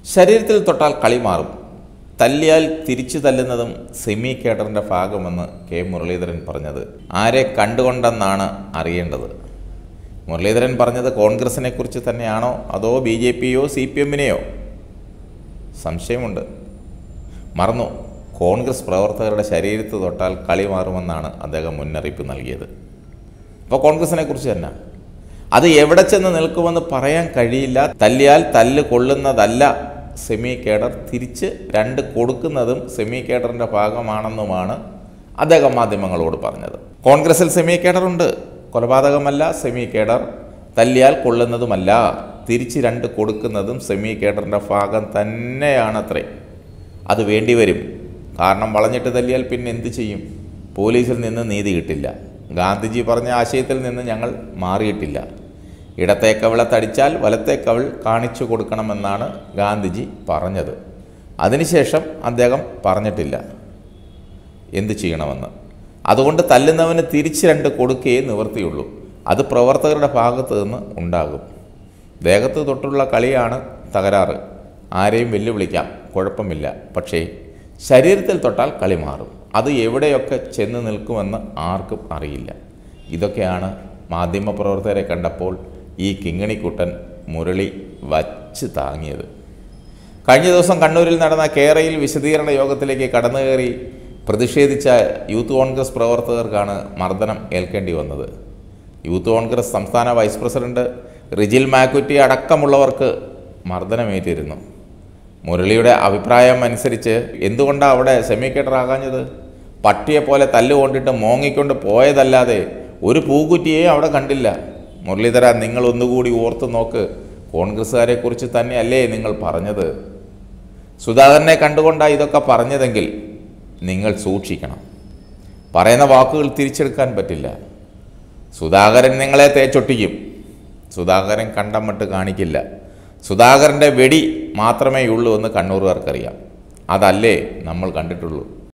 ശരീരത്തിൽ തൊട്ടാൽ കളി മാറും തല്ലിയാൽ തിരിച്ചു തല്ലുന്നതും സെമി കേഡറിൻ്റെ ഭാഗമെന്ന് കെ മുരളീധരൻ പറഞ്ഞത് ആരെ കണ്ടുകൊണ്ടെന്നാണ് അറിയേണ്ടത് മുരളീധരൻ പറഞ്ഞത് കോൺഗ്രസിനെ കുറിച്ച് തന്നെയാണോ അതോ ബി ജെ പിയോ സി പി എമ്മിനെയോ സംശയമുണ്ട് മറന്നു കോൺഗ്രസ് പ്രവർത്തകരുടെ ശരീരത്ത് തൊട്ടാൽ കളി മാറുമെന്നാണ് അദ്ദേഹം മുന്നറിയിപ്പ് നൽകിയത് അപ്പോൾ കോൺഗ്രസിനെ കുറിച്ച് തന്നെ അത് എവിടെ ചെന്ന് നിൽക്കുമെന്ന് പറയാൻ കഴിയില്ല തല്ലിയാൽ തല്ല് കൊള്ളുന്നതല്ല സെമി കേഡർ തിരിച്ച് രണ്ട് കൊടുക്കുന്നതും സെമി കേഡറിൻ്റെ ഭാഗമാണെന്നുമാണ് അദ്ദേഹം മാധ്യമങ്ങളോട് പറഞ്ഞത് കോൺഗ്രസിൽ സെമി കേഡറുണ്ട് കൊലപാതകമല്ല സെമി കേഡർ തല്ലിയാൽ കൊള്ളുന്നതുമല്ല തിരിച്ച് രണ്ട് കൊടുക്കുന്നതും സെമി കേഡറിൻ്റെ ഭാഗം തന്നെയാണത്രേ അത് വേണ്ടിവരും കാരണം വളഞ്ഞിട്ട് തല്ലിയാൽ പിന്നെ എന്ത് ചെയ്യും പോലീസിൽ നിന്ന് നീതി കിട്ടില്ല ഗാന്ധിജി പറഞ്ഞ ആശയത്തിൽ നിന്ന് ഞങ്ങൾ മാറിയിട്ടില്ല ഇടത്തെ കവിള തടിച്ചാൽ വലത്തെ കവിൾ കാണിച്ചു കൊടുക്കണമെന്നാണ് ഗാന്ധിജി പറഞ്ഞത് അതിനുശേഷം അദ്ദേഹം പറഞ്ഞിട്ടില്ല എന്ത് ചെയ്യണമെന്ന് അതുകൊണ്ട് തല്ലുന്നവന് തിരിച്ച് രണ്ട് കൊടുക്കുകയേ നിവൃത്തിയുള്ളൂ അത് പ്രവർത്തകരുടെ ഭാഗത്ത് നിന്ന് ഉണ്ടാകും ദേഹത്ത് തൊട്ടുള്ള കളിയാണ് തകരാറ് ആരെയും വെല്ലുവിളിക്കാം കുഴപ്പമില്ല പക്ഷേ ശരീരത്തിൽ തൊട്ടാൽ കളി മാറും അത് എവിടെയൊക്കെ ചെന്ന് നിൽക്കുമെന്ന് ആർക്കും അറിയില്ല ഇതൊക്കെയാണ് മാധ്യമപ്രവർത്തകരെ കണ്ടപ്പോൾ ഈ കിങ്ങിണിക്കുട്ടൻ മുരളി വച്ച് താങ്ങിയത് കഴിഞ്ഞ ദിവസം കണ്ണൂരിൽ നടന്ന കേരയിൽ വിശദീകരണ യോഗത്തിലേക്ക് കടന്നു കയറി പ്രതിഷേധിച്ച യൂത്ത് കോൺഗ്രസ് പ്രവർത്തകർക്കാണ് മർദ്ദനം ഏൽക്കേണ്ടി വന്നത് യൂത്ത് കോൺഗ്രസ് സംസ്ഥാന വൈസ് പ്രസിഡന്റ് റിജിൽ മാക്കുറ്റി അടക്കമുള്ളവർക്ക് മർദ്ദനമേറ്റിരുന്നു മുരളിയുടെ അഭിപ്രായം അനുസരിച്ച് എന്തുകൊണ്ടാണ് അവിടെ സെമിക്കേറ്റർ ആകാഞ്ഞത് പട്ടിയെ പോലെ തല്ലുകൊണ്ടിട്ട് മോങ്ങിക്കൊണ്ട് പോയതല്ലാതെ ഒരു പൂക്കുറ്റിയെയും അവിടെ കണ്ടില്ല മുരളീധര നിങ്ങൾ ഒന്നുകൂടി ഓർത്ത് നോക്ക് കോൺഗ്രസ്സുകാരെ കുറിച്ച് തന്നെയല്ലേ നിങ്ങൾ പറഞ്ഞത് സുധാകരനെ കണ്ടുകൊണ്ടാണ് ഇതൊക്കെ പറഞ്ഞതെങ്കിൽ നിങ്ങൾ സൂക്ഷിക്കണം പറയുന്ന വാക്കുകൾ തിരിച്ചെടുക്കാൻ പറ്റില്ല സുധാകരൻ നിങ്ങളെ തേച്ചൊട്ടിക്കും സുധാകരൻ കണ്ടമട്ട് കാണിക്കില്ല സുധാകരൻ്റെ വെടി മാത്രമേ ഉള്ളൂ എന്ന് കണ്ണൂറുകാർക്കറിയാം അതല്ലേ നമ്മൾ കണ്ടിട്ടുള്ളൂ